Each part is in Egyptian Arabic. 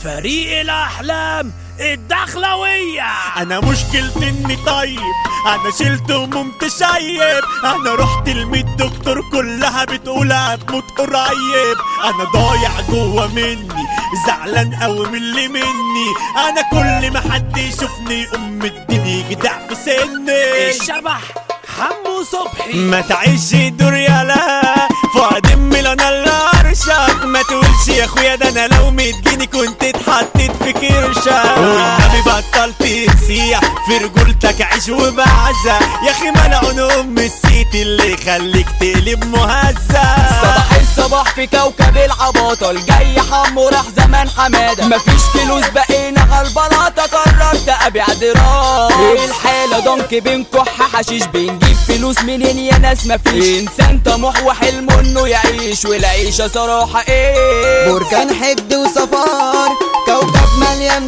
فريق الأحلام الدخلوية انا مشكلتي اني طيب انا شلت هموم تشيب انا رحت لميت دكتور كلها بتقول هتموت قريب انا ضايع جوه مني زعلان قوي من اللي مني انا كل ما حد يشوفني يقوم مديني جدع في سني الشبح حمو صبحي ما تعيش دور يالا فؤاد انا اللي ارشك ما تقولش يا اخويا ده انا لو ميت جنيه كنت اتحطيت في كرشة والنبي بطلت تسيح في رجولتك عيش وبعزة يا اخي ملعون ام السيت اللي يخليك تقلب مهزة صباح الصباح في كوكب العباطة الجاي حمو راح زمان حمادة مفيش فلوس بقينا على البلاطة قررت ابيع دراس الحالة ضنك بنكح حشيش بنجيب فلوس منين يا ناس مفيش انسان طموح وحلمه انه يعيش والعيشة صراحة ايه بركان حقد وصفار كوكب مليان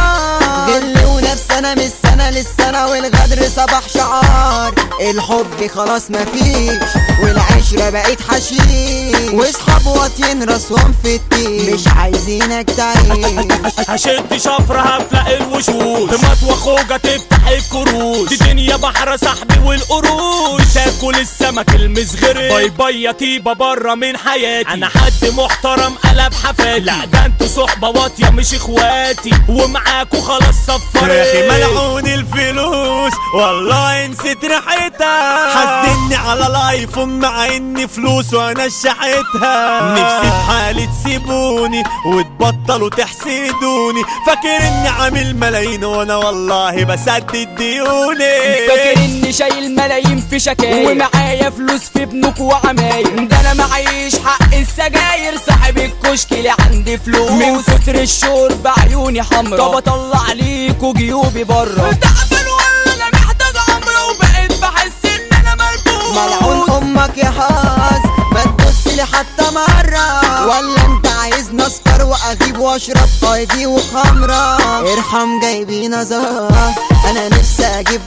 كفار غل ونفس انا من السنة للسنة والغدر صباح شعار الحب خلاص مفيش والعشرة بقت حشيش واصحاب واطيين راسهم في التين مش عايزينك تعيش هشد شفرة هفلق الوشوش بمطوى خوجة تفتح الكروش دي دنيا بحر صاحبي والقروش تاكل السمك المصغري باي باي يا طيبة بره من حياتي انا حد محترم قلب حفاتي لا ده انتوا صحبة واطية مش اخواتي ومعاكوا خلاص صفرت يا اخي ملعون الفلوس والله نسيت ريحتها حاسدني على الايفون مع اني فلوس وانا شحيتها نفسي في حالي تسيبوني وتبطلوا تحسدوني فاكر اني عامل ملايين وانا والله بسدد ديوني فاكر اني شايل ملايين في شكاير ومعايا فلوس في بنوك وعماير ده انا معيش حق السجاير صاحب الكشك اللي عندي فلوس من كتر الشرب عيوني حمرا طب اطلع ليكوا جيوبي بره تعبان ولا انا محتاج عمرة وبقيت بحس ان انا مربوط ملعون امك يا حاج ما تبص لي حتى مرة ولا انت عايز نسكر واغيب واشرب ايدي وخمرة ارحم جايبي نظر انا نفسي اجيب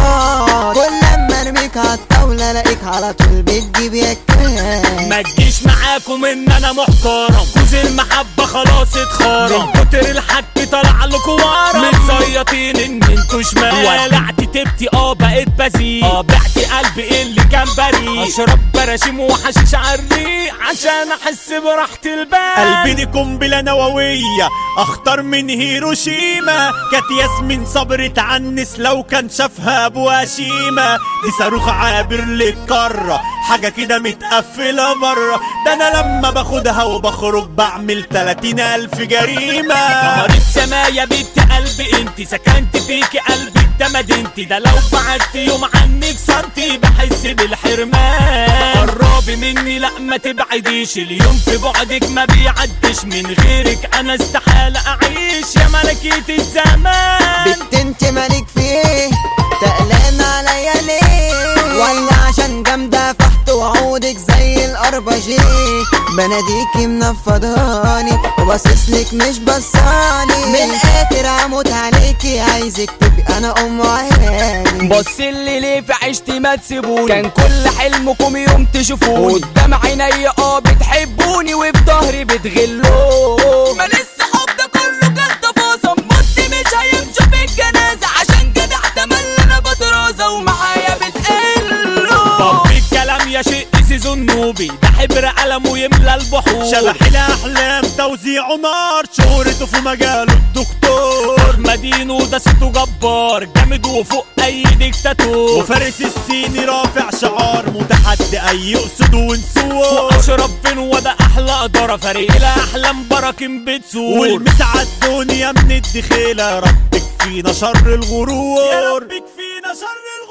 بفار كل لما ارميك عالطاولة الاقيك على طول بتجيب يا كام ما تجيش معاكم ان انا محترم جوز المحبة خلاص اتخرم من كتر الحك طلع لكم ورم متزيطين ان انتوا شمال ولعت تبتي اه بقيت بزيد اه بعت قلبي اللي كان بريء اشرب براشيم وحشيش عالريق عشان احس براحة البال قلبي دي قنبلة نووية اخطر من هيروشيما كانت ياسمين صبر تعنس لو كان شافها ابو هشيمة دي صاروخ عابر للقارة حاجة كده متقفلة بره ده انا لما باخدها وبخرج بعمل 30 الف جريمة قمرة سمايا بنت قلبي انت سكنت فيكي قلبي اتمد انت ده لو بعدت يوم عنك سنتي بحس بالحرمان قربي مني لا ما تبعديش اليوم في بعدك ما بيعدش من غيرك انا استحالة اعيش يا ملكية الزمان بنت انت مالك فيه تقلان عليا ليه ولا عشان جامدة فحت وعودك زي الاربجي بناديكي منفضاني وباصصلك مش بصاني من الاخر هموت عليكي عايزك تبقى انا ام عيالي بص اللي ليه في عيشتي ما تسيبوني كان كل حلمكم يوم تشوفوني قدام عينيا اه بتحبوني وفي ظهري بتغلوا ما لسه حب ده كله كان تفاصيل مت مش هيمشوا في الجنازة عشان جدع تملى انا بطرازة ومعايا بتقلوا طب الكلام يا شيء سيزون نوبي ده حبر قلم ويملى البحور شبح الاحلام توزيعه نار شهرته في مجاله الدكتور مدينه ده صوته جبار جامد وفوق اي ديكتاتور وفارس الصيني رافع شعار متحدي اي اسود ونسور واشرف بن ده احلى اداره فريق الاحلام براكن بتسور والمسعى الدنيا من الدخيله ربك فينا شر الغرور يا ربك فينا شر الغرور